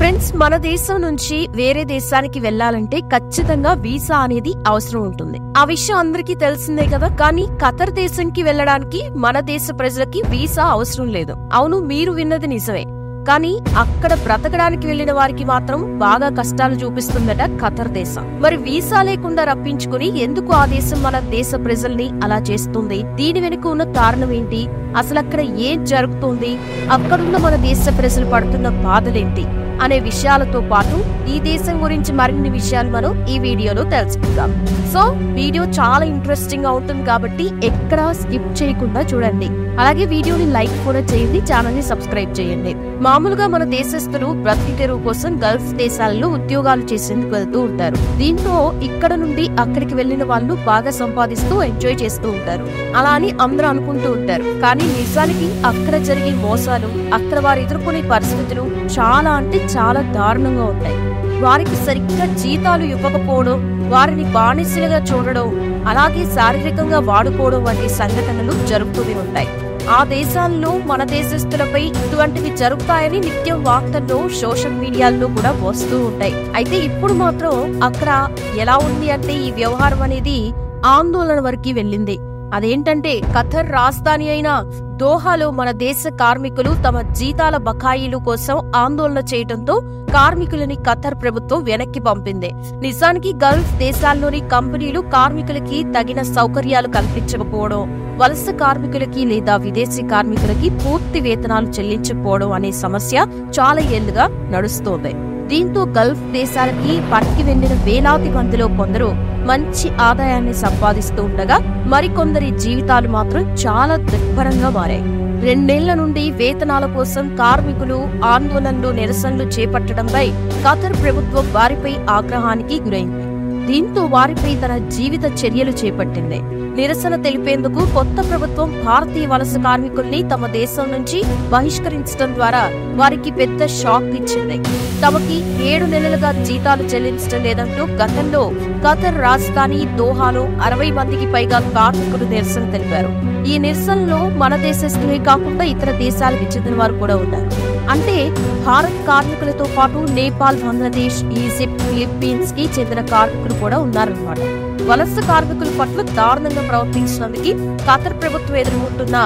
friends మన దేశం నుంచి వేరే దేశానికి వెళ్ళాలంటే ఖచ్చితంగా వీసా అనేది అవసరం ఉంటుంది ఆ విషయం అందరికీ తెలిసిందే కదా కానీ ఖతర్ దేశంకి వెళ్ళడానికి మన దేశ ప్రజలకి వీసా అవసరం లేదు అవును మీరు విన్నది నిజమే కానీ అక్కడ బ్రతకడానికి వెళ్లిన వారికి మాత్రం బాగా కష్టాలు చూపిస్తుందట ఖతర్ దేశం మరి వీసా లేకుండా రప్పించుకుని ఎందుకు ఆ దేశం మన దేశ ప్రజల్ని అలా చేస్తుంది దీని వెనుక ఉన్న కారణం ఏంటి అసలు అక్కడ ఏం జరుగుతుంది అక్కడున్న మన దేశ ప్రజలు పడుతున్న బాధలేంటి అనే విషయాలతో పాటు ఈ దేశం గురించి మరిన్ని విషయాలు మనం ఈ వీడియోలో తెలుసుకుందాం సో వీడియో చాలా ఇంట్రెస్టింగ్ గా ఉంటుంది కాబట్టి ఎక్కడా స్కిప్ చేయకుండా చూడండి అలాగే వీడియోని లైక్ కూడా చేయండి ఛానల్ ని సబ్స్క్రైబ్ చేయండి మామూలుగా మన దేశస్తులు బ్రతికి తెరువు కోసం గల్ఫ్ దేశాలలో ఉద్యోగాలు చేసేందుకు వెళ్తూ ఉంటారు దీంతో ఇక్కడ నుండి అక్కడికి వెళ్లిన వాళ్ళు బాగా సంపాదిస్తూ ఎంజాయ్ చేస్తూ ఉంటారు అలా అని అందరూ అనుకుంటూ ఉంటారు కానీ నిజానికి అక్కడ జరిగే మోసాలు అక్కడ వారు ఎదుర్కొనే పరిస్థితులు చాలా అంటే చాలా దారుణంగా ఉంటాయి వారికి సరిగ్గా జీతాలు ఇవ్వకపోవడం వారిని బానిసలుగా చూడడం అలాగే శారీరకంగా వాడుకోవడం వంటి సంఘటనలు జరుగుతూనే ఉంటాయి ఆ దేశాల్లో మన దేశస్తులపై ఇటువంటివి జరుగుతాయని నిత్యం వార్తల్లో సోషల్ మీడియాల్లో కూడా వస్తూ ఉంటాయి అయితే ఇప్పుడు మాత్రం అక్కడ ఎలా ఉంది అంటే ఈ వ్యవహారం అనేది ఆందోళన వరకు వెళ్ళింది అదేంటంటే ఖతర్ రాజధాని అయిన దోహాలో మన దేశ కార్మికులు తమ జీతాల బకాయిలు కోసం ఆందోళన చేయడంతో కార్మికులని ఖతర్ ప్రభుత్వం వెనక్కి పంపింది నిజానికి గల్ఫ్ దేశాల్లోని కంపెనీలు కార్మికులకి తగిన సౌకర్యాలు కల్పించకపోవడం వలస కార్మికులకి లేదా విదేశీ కార్మికులకి పూర్తి వేతనాలు చెల్లించకపోవడం అనే సమస్య చాలా ఏళ్లుగా నడుస్తోంది దీంతో గల్ఫ్ దేశాలకి పనికి వెళ్లిన వేలాది మందిలో కొందరు మంచి ఆదాయాన్ని సంపాదిస్తూ ఉండగా మరికొందరి జీవితాలు మాత్రం చాలా దుర్భరంగా మారాయి రెండేళ్ల నుండి వేతనాల కోసం కార్మికులు ఆందోళనలు నిరసనలు చేపట్టడంపై ఖతర్ ప్రభుత్వం వారిపై ఆగ్రహానికి గురైంది దీంతో వారిపై తన జీవిత చర్యలు చేపట్టింది నిరసన తెలిపేందుకు కొత్త ప్రభుత్వం భారతీయ వలస కార్మికుల్ని తమ దేశం నుంచి బహిష్కరించడం ద్వారా వారికి పెద్ద షాక్ ఇచ్చింది తమకి ఏడు నెలలుగా జీతాలు చెల్లించడం లేదంటూ గతంలో ఖతర్ రాజధాని దోహాలో అరవై మందికి పైగా కార్మికులు నిరసన తెలిపారు ఈ నిరసనలో మన దేశస్తులే కాకుండా ఇతర దేశాలకు చెందిన వారు కూడా ఉన్నారు అంటే భారత్ కార్మికులతో పాటు నేపాల్ బంగ్లాదేశ్ ఈజిప్ట్ ఫిలిప్పీన్స్ కి చెందిన కార్మికులు కూడా ఉన్నారన్నమాట వలస కార్మికుల పట్ల దారుణంగా ప్రవర్తించినందుకు ఖతర్ ప్రభుత్వం ఎదుర్కొంటున్న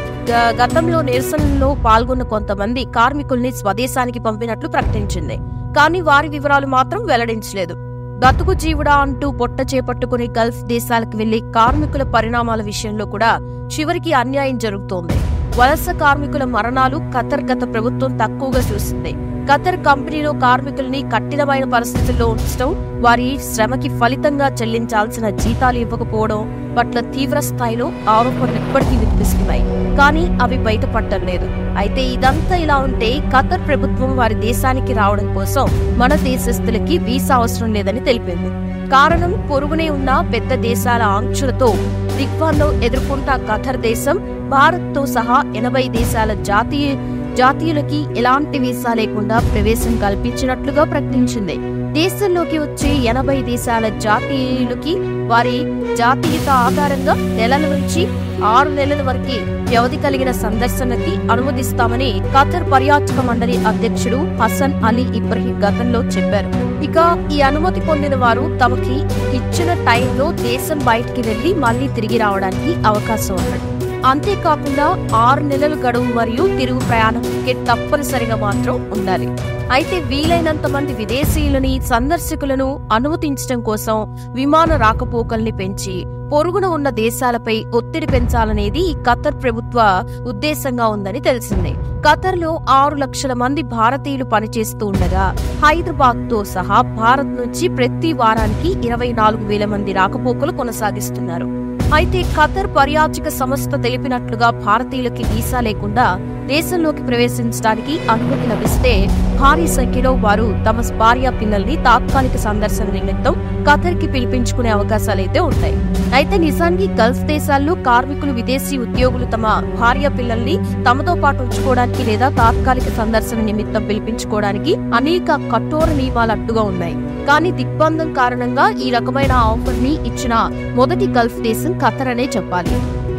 గ- గతంలో నిరసనలో పాల్గొన్న కొంతమంది కార్మికుల్ని స్వదేశానికి పంపినట్లు ప్రకటించింది కానీ వారి వివరాలు మాత్రం వెల్లడించలేదు బతుకు జీవుడా అంటూ పొట్ట చేపట్టుకుని గల్ఫ్ దేశాలకు వెళ్లి కార్మికుల పరిణామాల విషయంలో కూడా చివరికి అన్యాయం జరుగుతోంది వలస కార్మికుల మరణాలు ఖతర్ గత ప్రభుత్వం తక్కువగా చూసింది ఖతర్ కంపెనీలో కార్మికుల్ని కఠినమైన పరిస్థితుల్లో ఉంచడం వారి శ్రమకి ఫలితంగా చెల్లించాల్సిన జీతాలు ఇవ్వకపోవడం పట్ల తీవ్ర స్థాయిలో ఆరోపణలు ఇప్పటికీ వినిపిస్తున్నాయి కానీ అవి బయటపడటం లేదు అయితే ఇదంతా ఇలా ఉంటే ఖతర్ ప్రభుత్వం వారి దేశానికి రావడం కోసం మన దేశస్తులకి వీసా అవసరం లేదని తెలిపింది కారణం పొరుగునే ఉన్న పెద్ద దేశాల ఆంక్షలతో దిగ్బంధం ఎదుర్కొంటా ఖతర్ దేశం భారత్ తో సహా ఎనభై దేశాల జాతీయ జాతీయులకి ఎలాంటి వీసా లేకుండా ప్రవేశం కల్పించినట్లుగా ప్రకటించింది దేశంలోకి వచ్చే ఎనభై దేశాల జాతీయులకి వారి జాతీయత ఆధారంగా నెలల నుంచి ఆరు నెలల వరకు వ్యవధి కలిగిన సందర్శనకి అనుమతిస్తామని ఖతర్ పర్యాటక మండలి అధ్యక్షుడు హసన్ అలీ ఇబ్రహీం గతంలో చెప్పారు ఇక ఈ అనుమతి పొందిన వారు తమకి ఇచ్చిన టైంలో దేశం బయటికి వెళ్లి మళ్లీ తిరిగి రావడానికి అవకాశం ఉన్నది అంతేకాకుండా ఆరు నెలల గడువు మరియు తిరుగు ప్రయాణం టికెట్ తప్పనిసరిగా మాత్రం ఉండాలి అయితే వీలైనంత మంది విదేశీయులని సందర్శకులను అనుమతించడం కోసం విమాన రాకపోకల్ని పెంచి పొరుగున ఉన్న దేశాలపై ఒత్తిడి పెంచాలనేది ఈ ఖతర్ ప్రభుత్వ ఉద్దేశంగా ఉందని తెలిసిందే ఖతర్ లో ఆరు లక్షల మంది భారతీయులు పనిచేస్తూ ఉండగా హైదరాబాద్ తో సహా భారత్ నుంచి ప్రతి వారానికి ఇరవై నాలుగు వేల మంది రాకపోకలు కొనసాగిస్తున్నారు అయితే ఖతర్ పర్యాటక సంస్థ తెలిపినట్లుగా భారతీయులకి వీసా లేకుండా దేశంలోకి ప్రవేశించడానికి అనుమతి లభిస్తే భారీ సంఖ్యలో వారు తమ భార్య పిల్లల్ని తాత్కాలిక సందర్శన నిమిత్తం ఖతర్ కి పిలిపించుకునే అవకాశాలైతే ఉంటాయి అయితే నిజానికి గల్ఫ్ దేశాల్లో కార్మికులు విదేశీ ఉద్యోగులు తమ భార్య పిల్లల్ని తమతో పాటు ఉంచుకోవడానికి లేదా తాత్కాలిక సందర్శన నిమిత్తం పిలిపించుకోవడానికి అనేక కఠోర నియమాలు అడ్డుగా ఉన్నాయి కానీ దిగ్బంధం కారణంగా ఈ రకమైన ఆఫర్ ని ఇచ్చిన మొదటి గల్ఫ్ దేశం ఖతర్ అనే చెప్పాలి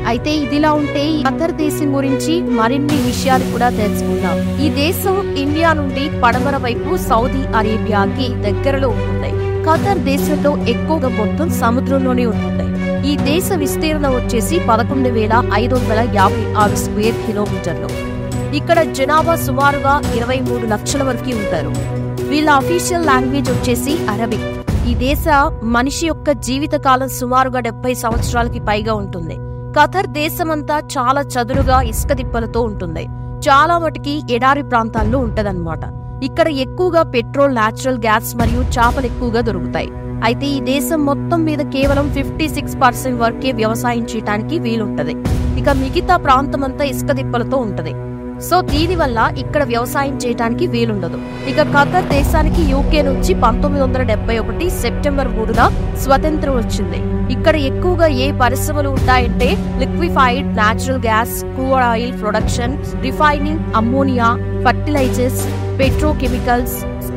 అయితే ఇదిలా ఉంటే ఈ ఖతర్ దేశం గురించి మరిన్ని విషయాలు కూడా తెలుసుకుందాం ఈ దేశం ఇండియా నుండి పడమర వైపు సౌదీ అరేబియాకి దగ్గరలో ఉంటుంది ఖతర్ దేశంలో ఎక్కువగా మొత్తం సముద్రంలోనే ఉంటుంది ఈ దేశ విస్తీర్ణం వచ్చేసి పదకొండు వేల ఐదు వందల యాభై ఆరు స్క్వేర్ కిలోమీటర్లు ఇక్కడ జనాభా సుమారుగా ఇరవై మూడు లక్షల వరకు ఉంటారు వీళ్ళ అఫీషియల్ లాంగ్వేజ్ వచ్చేసి అరబిక్ ఈ దేశ మనిషి యొక్క జీవిత కాలం సుమారుగా డెబ్బై సంవత్సరాలకి పైగా ఉంటుంది ఖతర్ దేశమంతా చాలా చదురుగా ఇసుక దిప్పలతో ఉంటుంది చాలా మటుకి ఎడారి ప్రాంతాల్లో ఉంటదన్నమాట ఇక్కడ ఎక్కువగా పెట్రోల్ నాచురల్ గ్యాస్ మరియు చేపలు ఎక్కువగా దొరుకుతాయి అయితే ఈ దేశం మొత్తం మీద కేవలం ఫిఫ్టీ సిక్స్ పర్సెంట్ వరకే వ్యవసాయం చేయడానికి వీలుంటది ఇక మిగతా ప్రాంతం అంతా ఇసుక దిప్పలతో ఉంటది సో దీని వల్ల ఇక్కడ వ్యవసాయం చేయడానికి వీలుండదు ఇక ఖతర్ దేశానికి యూకే నుంచి పంతొమ్మిది వందల డెబ్బై ఒకటి సెప్టెంబర్ మూడున స్వతంత్రం వచ్చింది ఇక్కడ ఎక్కువగా ఏ పరిశ్రమలు ఉంటాయంటే liquefied natural gas crude oil production refining ammonia fertilizers petrochemicals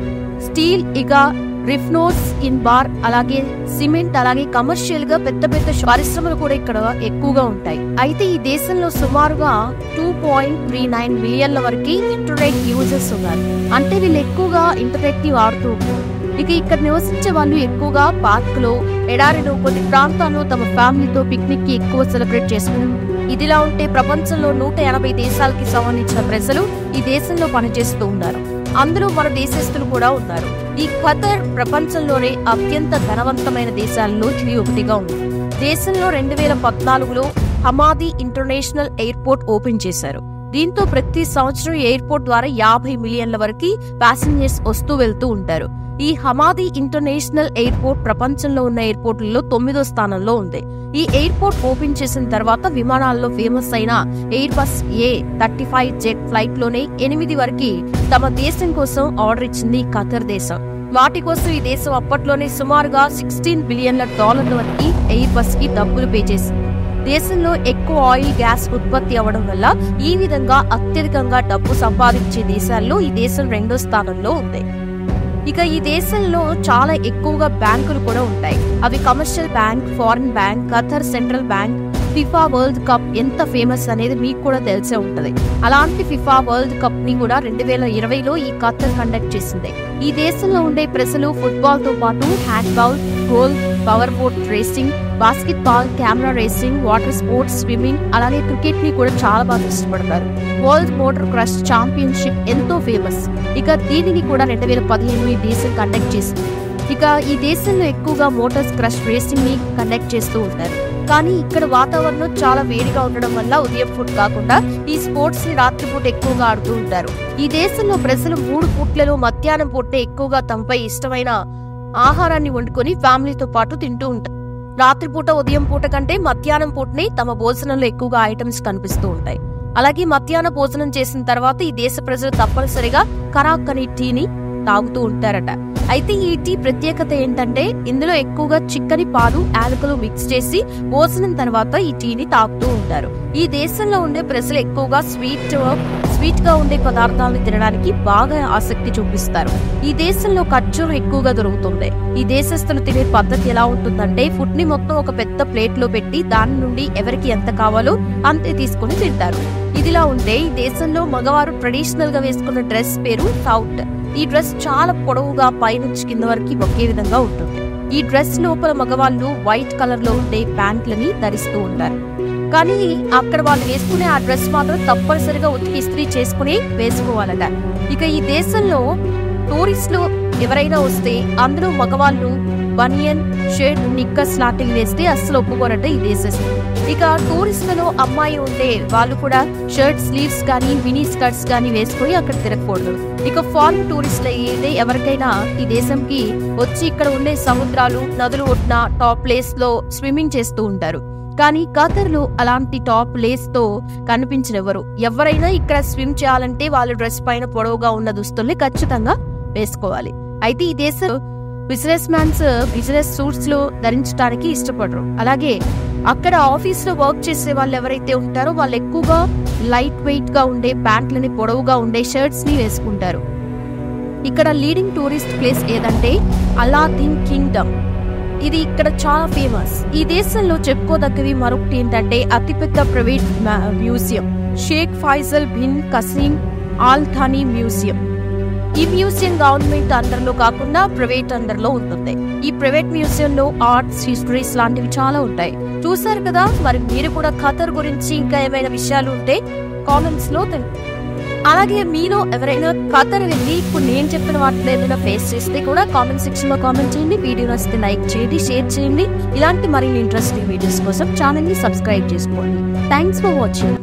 steel ఇక రిఫ్నోస్ ఇన్ బార్ అలాగే సిమెంట్ అలాగే కమర్షియల్ గా పెద్ద పెద్ద పరిశ్రమలు కూడా ఇక్కడ ఎక్కువగా ఉంటాయి అయితే ఈ దేశంలో సుమారుగా టూ పాయింట్ త్రీ నైన్ మిలియన్ల వరకు ఇంటర్నెట్ యూజర్స్ ఉన్నారు అంటే వీళ్ళు ఎక్కువగా ఇంటర్నెట్ ని వాడుతూ ఉంటారు ఇక ఇక్కడ నివసించే వాళ్ళు ఎక్కువగా పార్క్ లో ఎడారిలో కొన్ని ప్రాంతాల్లో తమ ఫ్యామిలీతో పిక్నిక్ కి ఎక్కువ సెలబ్రేట్ చేసుకుంటారు ఇదిలా ఉంటే ప్రపంచంలో నూట ఎనభై దేశాలకి సంబంధించిన ప్రజలు ఈ దేశంలో పనిచేస్తూ ఉన్నారు అందులో మన దేశస్తులు కూడా ఉన్నారు ఈ ఖతర్ ప్రపంచంలోనే అత్యంత ధనవంతమైన దేశాల్లో ఇది ఒకటిగా ఉంది దేశంలో రెండు వేల పద్నాలుగులో హమాది ఇంటర్నేషనల్ ఎయిర్పోర్ట్ ఓపెన్ చేశారు దీంతో ప్రతి సంవత్సరం ఎయిర్పోర్ట్ ద్వారా యాభై మిలియన్ల వరకు ప్యాసింజర్స్ వస్తూ వెళ్తూ ఉంటారు ఈ హమాది ఇంటర్నేషనల్ ఎయిర్పోర్ట్ ప్రపంచంలో ఉన్న ఎయిర్పోర్టుల్లో తొమ్మిదో స్థానంలో ఉంది ఈ ఎయిర్పోర్ట్ ఓపెన్ చేసిన తర్వాత విమానాల్లో ఫేమస్ అయిన Airbus A thirty five jet flight లోనే ఎనిమిది వరకు తమ దేశం కోసం ఆర్డర్ ఇచ్చింది ఈ ఖతర్ దేశం వాటి కోసం ఈ దేశం అప్పట్లోనే సుమారుగా సిక్స్టీన్ బిలియన్ల డాలర్ల వరకు ఎయిర్ బస్ కి డబ్బులు పే చేసింది దేశంలో ఎక్కువ ఆయిల్ గ్యాస్ ఉత్పత్తి అవ్వడం వల్ల ఈ విధంగా అత్యధికంగా డబ్బు సంపాదించే దేశాల్లో ఈ దేశం రెండో స్థానంలో ఉంది ఇక ఈ దేశంలో చాలా ఎక్కువగా బ్యాంకులు కూడా ఉంటాయి అవి commercial bank foreign bank Qatar central bank FIFA world cup ఎంత ఫేమస్ అనేది మీకు కూడా తెలిసే ఉంటది అలాంటి ఫిఫా వరల్డ్ కప్ ని కూడా రెండు వేల ఇరవైలో ఈ ఖతర్ కండక్ట్ చేసింది ఈ దేశంలో ఉండే ప్రజలు ఫుట్బాల్ తో పాటు handball goal power boat racing basketball camera racing water sports swimming అలాగే క్రికెట్ ని కూడా చాలా బాగా ఇష్టపడతారు వరల్డ్ మోటార్ క్రష్ ఛాంపియన్షిప్ ఎంతో ఫేమస్ ఇక దీనిని కూడా రెండు వేల పదిహేను ఈ దేశం కండక్ట్ చేసింది ఇక ఈ దేశంలో ఎక్కువగా మోటార్స్ క్రష్ రేసింగ్ ని కండక్ట్ చేస్తూ ఉంటారు కానీ ఇక్కడ వాతావరణం చాలా వేడిగా ఉండడం వల్ల ఉదయం పూట కాకుండా ఈ స్పోర్ట్స్ ని రాత్రిపూట ఎక్కువగా ఆడుతూ ఉంటారు ఈ దేశంలో ప్రజలు మూడు పూట్లలో మధ్యాహ్నం పూటే ఎక్కువగా తమపై ఇష్టమైన ఆహారాన్ని వండుకొని ఫ్యామిలీతో పాటు తింటూ ఉంటారు రాత్రిపూట ఉదయం పూట కంటే మధ్యాహ్నం పూటనే తమ భోజనంలో ఎక్కువగా ఐటమ్స్ కనిపిస్తూ ఉంటాయి అలాగే మధ్యాహ్న భోజనం చేసిన తర్వాత ఈ దేశ ప్రజలు తప్పనిసరిగా కరాక్ అనే టీని తాగుతూ ఉంటారట అయితే ఈ టీ ప్రత్యేకత ఏంటంటే ఇందులో ఎక్కువగా చిక్కని పాలు యాలకులు మిక్స్ చేసి భోజనం తర్వాత ఈ టీని తాగుతూ ఉంటారు ఈ దేశంలో ఉండే ప్రజలు ఎక్కువగా స్వీట్ స్వీట్ గా ఉండే పదార్థాలను తినడానికి బాగా ఆసక్తి చూపిస్తారు ఈ దేశంలో ఖర్జూరం ఎక్కువగా దొరుకుతుంది ఈ దేశస్తులు తినే పద్ధతి ఎలా ఉంటుందంటే ఫుడ్ ని మొత్తం ఒక పెద్ద ప్లేట్ లో పెట్టి దాని నుండి ఎవరికి ఎంత కావాలో అంతే తీసుకుని తింటారు ఇదిలా ఉంటే ఈ దేశంలో మగవారు ట్రెడిషనల్ గా వేసుకున్న డ్రెస్ పేరు సౌట్ ఈ డ్రెస్ చాలా పొడవుగా పైనుంచి కింద వరకు ఒకే విధంగా ఉంటుంది ఈ డ్రెస్ లోపల మగవాళ్ళు వైట్ కలర్ లో ఉండే ప్యాంట్లని ధరిస్తూ ఉంటారు కానీ అక్కడ వాళ్ళు వేసుకునే ఆ డ్రెస్ మాత్రం తప్పనిసరిగా ఉతికి ఇస్త్రీ చేసుకుని వేసుకోవాలట ఇక ఈ దేశంలో టూరిస్టులు ఎవరైనా వస్తే అందరూ మగవాళ్ళు బనియన్ షర్ట్ నిక్కర్స్ లాంటివి వేస్తే అస్సలు ఒప్పుకోరట ఈ దేశస్తులు ఇక టూరిస్టులలో అమ్మాయి ఉంటే వాళ్ళు కూడా షర్ట్ స్లీవ్స్ కానీ మినీ స్కర్ట్స్ కానీ వేసుకొని అక్కడ తిరగకూడదు ఇక ఫారిన్ టూరిస్టులు అయితే ఎవరికైనా ఈ దేశంకి వచ్చి ఇక్కడ ఉండే సముద్రాలు నదులు ఒడ్డున టాప్ ప్లేస్ లో స్విమ్మింగ్ చేస్తూ ఉంటారు కానీ ఖతర్ లో అలాంటి టాప్ లేస్ తో కనిపించినెవరు ఎవరైనా ఇక్కడ స్విమ్ చేయాలంటే వాళ్ళ డ్రెస్ పైన పొడవుగా ఉన్న దుస్తుల్ని ఖచ్చితంగా వేసుకోవాలి అయితే ఈ దేశం బిజినెస్ మ్యాన్స్ బిజినెస్ సూట్స్ లో ధరించడానికి ఇష్టపడరు అలాగే అక్కడ ఆఫీస్ లో వర్క్ చేసే వాళ్ళు ఎవరైతే ఉంటారో వాళ్ళు ఎక్కువగా లైట్ వెయిట్ గా ఉండే ప్యాంట్లని పొడవుగా ఉండే షర్ట్స్ ని వేసుకుంటారు ఇక్కడ లీడింగ్ టూరిస్ట్ ప్లేస్ ఏదంటే అలాదీన్ కింగ్డమ్ ఇది ఇక్కడ చాలా ఫేమస్ ఈ దేశంలో చెప్పుకోదగ్గవి మరొకటి ఏంటంటే అతిపెద్ద private museum Sheikh Faisal bin Qassim Al Thani museum ఈ మ్యూజియం గవర్నమెంట్ అండర్లో కాకుండా ప్రైవేట్ అండర్లో ఉంటుంది ఈ ప్రైవేట్ మ్యూజియంలో ఆర్ట్స్ హిస్టరీస్ లాంటివి చాలా ఉంటాయి చూసారు కదా మరి మీరు కూడా ఖతర్ గురించి ఇంకా ఏమైనా విషయాలు ఉంటే కామెంట్స్ లో తెలు అలాగే మీలో ఎవరైనా ఖతర్ వెళ్ళి ఇప్పుడు నేను చెప్పిన వాటిలో ఏదైనా ఫేస్ చేస్తే కూడా కామెంట్ సెక్షన్ లో కామెంట్ చేయండి వీడియో నచ్చితే లైక్ చేయండి షేర్ చేయండి ఇలాంటి మరిన్ని ఇంట్రెస్టింగ్ వీడియోస్ కోసం ఛానల్ ని సబ్స్క్రైబ్ చేసుకోండి థ్యాంక్స్ ఫర్ వాచింగ్